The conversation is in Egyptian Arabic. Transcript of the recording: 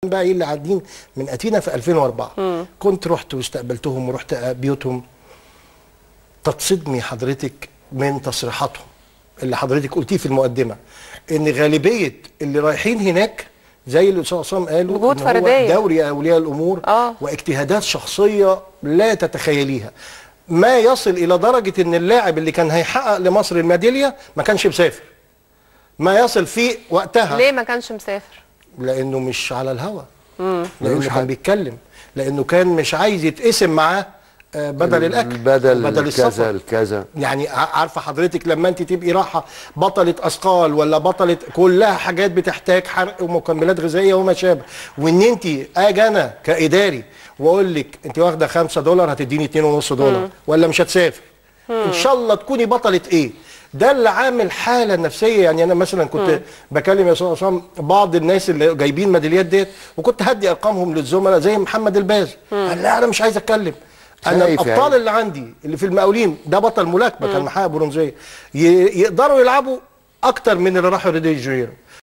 بقى ايه اللي قاعدين من اتينا في 2004 كنت رحت واستقبلتهم ورحت بيوتهم تتصدمي حضرتك من تصريحاتهم اللي حضرتك قلتيه في المقدمه ان غالبيه اللي رايحين هناك زي اللي الاستاذ عصام قالوا وجود إن هو فردية. دوري اولياء الامور آه. واجتهادات شخصيه لا تتخيليها ما يصل الى درجه ان اللاعب اللي كان هيحقق لمصر الميداليه ما كانش مسافر ما يصل فيه وقتها ليه ما كانش مسافر لانه مش على الهوا ملوش لانه حل. كان بيتكلم لانه كان مش عايز يتقسم معاه آه، بدل الاكل بدل, بدل كذا السفر الكذا يعني ع- عارفه حضرتك لما انت تبقي رايحه بطله اثقال ولا بطله كلها حاجات بتحتاج حرق ومكملات غذائيه وما شابه وان انت اجي انا كاداري واقول لك انت واخده 5 دولار هتديني 2.5 دولار ولا مش هتسافر ان شاء الله تكوني بطله ايه ده اللي عامل حاله نفسيه يعني انا مثلا كنت بكلم يا استاذ عصام بعض الناس اللي جايبين ميداليات ديت وكنت هدي ارقامهم للزملاء زي محمد الباز قال لا انا مش عايز اتكلم انا خايف الابطال يعني. اللي عندي اللي في المقاولين ده بطل ملاكمه كان محقق برونزيه ي- يقدروا يلعبوا اكتر من اللي راحوا ريدي جويرو